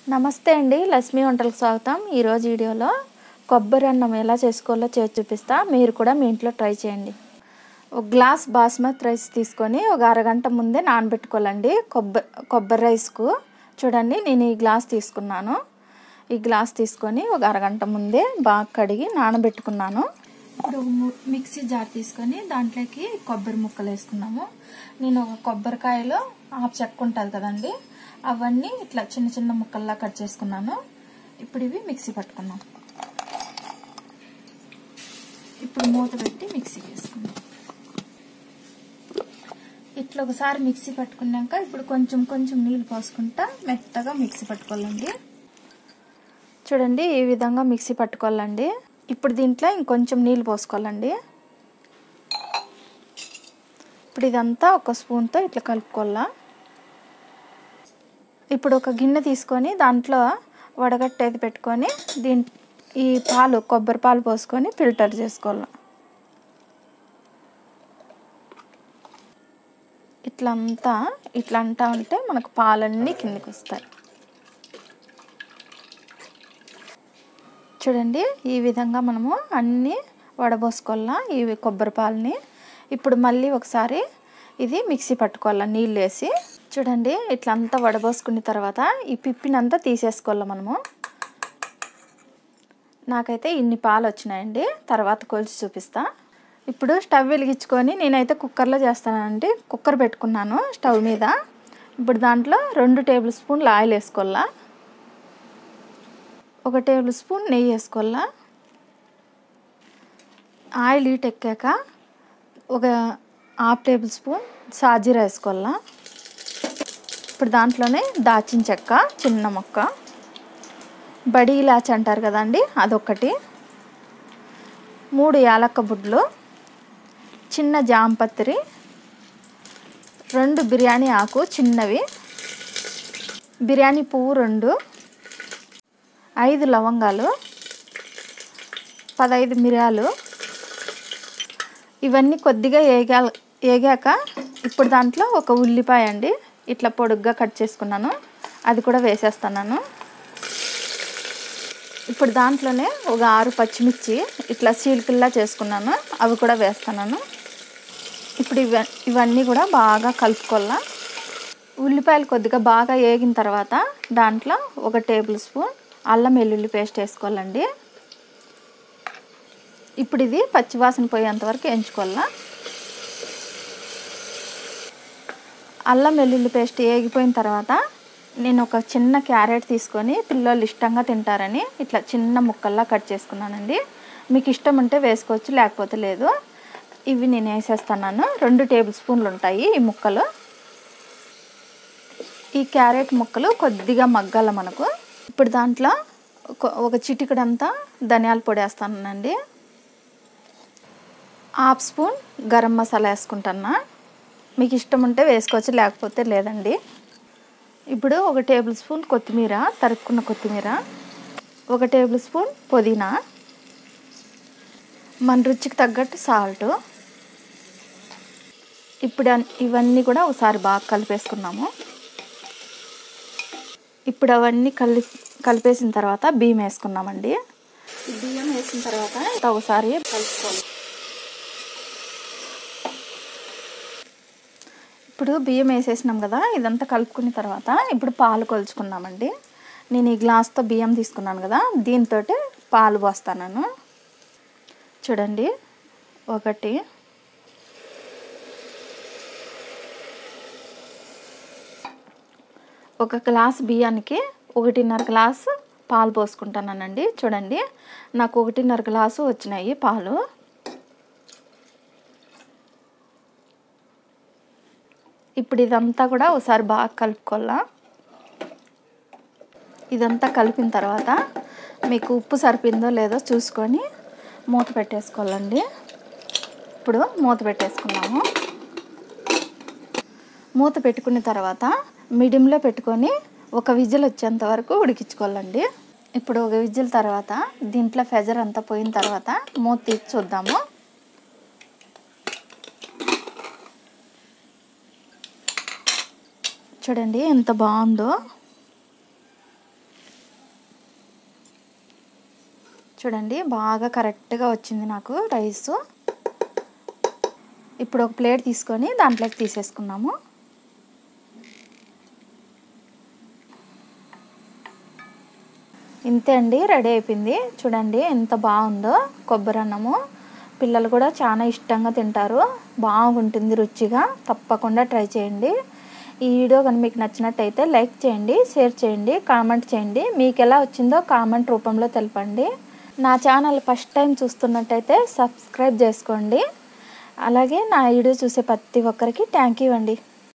నమస్తే అండి లక్ష్మీ వంటలకు స్వాగతం ఈరోజు వీడియోలో కొబ్బరి అన్నం ఎలా చేసుకోవాలో చేసి చూపిస్తా మీరు కూడా మీ ఇంట్లో ట్రై చేయండి ఒక గ్లాస్ బాస్మతి రైస్ తీసుకొని ఒక అరగంట ముందే నానబెట్టుకోవాలండి కొబ్బరి కొబ్బరి రైస్కు చూడండి నేను ఈ గ్లాస్ తీసుకున్నాను ఈ గ్లాస్ తీసుకొని ఒక అరగంట ముందే బాగా కడిగి నానబెట్టుకున్నాను ఇప్పుడు ము- మిక్సీ జార్ తీసుకొని దాంట్లోకి కొబ్బరి ముక్కలు వేసుకున్నాము నేను ఒక కొబ్బరికాయలో ఆపు చెక్క ఉంటుంది కదండి అవన్నీ ఇట్లా చిన్న చిన్న ముక్కల్లా కట్ చేసుకున్నాను ఇప్పుడు ఇవి మిక్సీ పట్టుకున్నాం ఇప్పుడు మూత పెట్టి మిక్సీ చేసుకున్నాం ఇట్లా ఒకసారి మిక్సీ పట్టుకున్నాక ఇప్పుడు కొంచెం కొంచెం నీళ్ళు పోసుకుంటా మెత్తగా మిక్సీ పట్టుకోవాలండి చూడండి ఈ విధంగా మిక్సీ పట్టుకోవాలండి ఇప్పుడు దీంట్లో ఇంకొంచెం నీళ్ళు పోసుకోవాలండి ఇప్పుడు ఇదంతా ఒక స్పూన్తో ఇట్లా కలుపుకోవాలా ఇప్పుడు ఒక గిన్నె తీసుకొని దాంట్లో వడగట్టేది పెట్టుకొని దీని ఈ పాలు కొబ్బరి పాలు పోసుకొని ఫిల్టర్ చేసుకోవాలి ఇట్లంతా ఇట్లా అంటా ఉంటే మనకు పాలన్నీ కిందకి వస్తాయి చూడండి ఈ విధంగా మనము అన్నీ వడబోసుకోవాలా ఈ కొబ్బరి పాలని ఇప్పుడు మళ్ళీ ఒకసారి ఇది మిక్సీ పట్టుకోవాలా నీళ్ళు వేసి చూడండి ఇట్లా అంతా వడబోసుకున్న తర్వాత ఈ పిప్పినంతా తీసేసుకోవాలి మనము నాకైతే ఇన్ని పాలు వచ్చినాయండి తర్వాత కొలిచి చూపిస్తా ఇప్పుడు స్టవ్ వెలిగించుకొని నేనైతే కుక్కర్లో చేస్తానండి కుక్కర్ పెట్టుకున్నాను స్టవ్ మీద ఇప్పుడు దాంట్లో రెండు టేబుల్ స్పూన్లు ఆయిల్ వేసుకోవాలా ఒక టేబుల్ స్పూన్ నెయ్యి వేసుకోవాలా ఆయిల్ హీట్ ఎక్కాక ఒక హాఫ్ టేబుల్ స్పూన్ సాజీరా వేసుకోవాలా ఇప్పుడు దాంట్లోనే దాచిన చెక్క చిన్న మొక్క బడి ఇలాచి అంటారు కదండి అదొకటి మూడు యాలక్క బుడ్లు చిన్న జాంపత్రి రెండు బిర్యానీ ఆకు చిన్నవి బిర్యానీ పువ్వు రెండు ఐదు లవంగాలు పదైదు మిరియాలు ఇవన్నీ కొద్దిగా ఏగా ఏగాక ఇప్పుడు దాంట్లో ఒక ఉల్లిపాయ అండి ఇట్లా పొడుగ్గా కట్ చేసుకున్నాను అది కూడా వేసేస్తున్నాను ఇప్పుడు దాంట్లోనే ఒక ఆరు పచ్చిమిర్చి ఇట్లా చీలికల్లా చేసుకున్నాను అవి కూడా వేస్తున్నాను ఇప్పుడు ఇవ ఇవన్నీ కూడా బాగా కలుపుకోవాలా ఉల్లిపాయలు కొద్దిగా బాగా వేగిన తర్వాత దాంట్లో ఒక టేబుల్ స్పూన్ అల్లం వెల్లుల్లి పేస్ట్ వేసుకోవాలండి ఇప్పుడు ఇది పచ్చివాసన పోయేంత వరకు వేయించుకోవాలా అల్లం వెల్లుల్లి పేస్ట్ వేగిపోయిన తర్వాత నేను ఒక చిన్న క్యారెట్ తీసుకొని పిల్లలు ఇష్టంగా తింటారని ఇట్లా చిన్న ముక్కల్లా కట్ చేసుకున్నానండి మీకు ఇష్టం ఉంటే వేసుకోవచ్చు లేకపోతే లేదు ఇవి నేను వేసేస్తున్నాను రెండు టేబుల్ స్పూన్లు ఉంటాయి ఈ ముక్కలు ఈ క్యారెట్ ముక్కలు కొద్దిగా మగ్గాల మనకు ఇప్పుడు దాంట్లో ఒక ఒక చిటికడంతా ధనియాల పొడి వేస్తానండి హాఫ్ స్పూన్ గరం మసాలా వేసుకుంటున్నా మీకు ఇష్టం ఉంటే వేసుకోవచ్చు లేకపోతే లేదండి ఇప్పుడు ఒక టేబుల్ స్పూన్ కొత్తిమీర తరుక్కున్న కొత్తిమీర ఒక టేబుల్ స్పూన్ పుదీనా మన రుచికి తగ్గట్టు సాల్ట్ ఇప్పుడు అన్- ఇవన్నీ కూడా ఒకసారి బాగా కలిపేసుకున్నాము ఇప్పుడు అవన్నీ కలి కలిపేసిన తర్వాత బియ్యం వేసుకున్నామండి ఈ బియ్యం వేసిన తర్వాత ఇంకా ఒకసారి కలుపుకోవాలి ఇప్పుడు బియ్యం వేసేసినాం కదా ఇదంతా కలుపుకున్న తర్వాత ఇప్పుడు పాలు కొలుచుకున్నామండి నేను ఈ గ్లాస్తో బియ్యం తీసుకున్నాను కదా దీంతో పాలు పోస్తాను చూడండి ఒకటి ఒక గ్లాస్ బియ్యానికి ఒకటిన్నర గ్లాసు పాలు పోసుకుంటానండి చూడండి నాకు ఒకటిన్నర గ్లాసు వచ్చినాయి పాలు ఇప్పుడు ఇదంతా కూడా ఒకసారి బాగా కలుపుకోవాలా ఇదంతా కలిపిన తర్వాత మీకు ఉప్పు సరిపోయిందో లేదో చూసుకొని మూత పెట్టేసుకోవాలండి ఇప్పుడు మూత పెట్టేసుకున్నాము మూత పెట్టుకున్న తర్వాత మీడియంలో పెట్టుకొని ఒక విజిల్ వచ్చేంత వరకు ఉడికించుకోవాలండి ఇప్పుడు ఒక విజిల్ తర్వాత దీంట్లో ఫెజర్ అంతా పోయిన తర్వాత మూత తీసి చూద్దాము చూడండి ఎంత బాగుందో చూడండి బాగా కరెక్ట్గా వచ్చింది నాకు రైస్ ఇప్పుడు ఒక ప్లేట్ తీసుకొని దాంట్లోకి తీసేసుకున్నాము ఇంతే అండి రెడీ అయిపోయింది చూడండి ఎంత బాగుందో కొబ్బరి అన్నము పిల్లలు కూడా చాలా ఇష్టంగా తింటారు బాగుంటుంది రుచిగా తప్పకుండా ట్రై చేయండి ఈ వీడియో కానీ మీకు నచ్చినట్టయితే లైక్ చేయండి షేర్ చేయండి కామెంట్ చేయండి మీకు ఎలా వచ్చిందో కామెంట్ రూపంలో తెలపండి నా ఛానల్ ఫస్ట్ టైం చూస్తున్నట్టయితే సబ్స్క్రైబ్ చేసుకోండి అలాగే నా వీడియో చూసే ప్రతి ఒక్కరికి థ్యాంక్ యూ అండి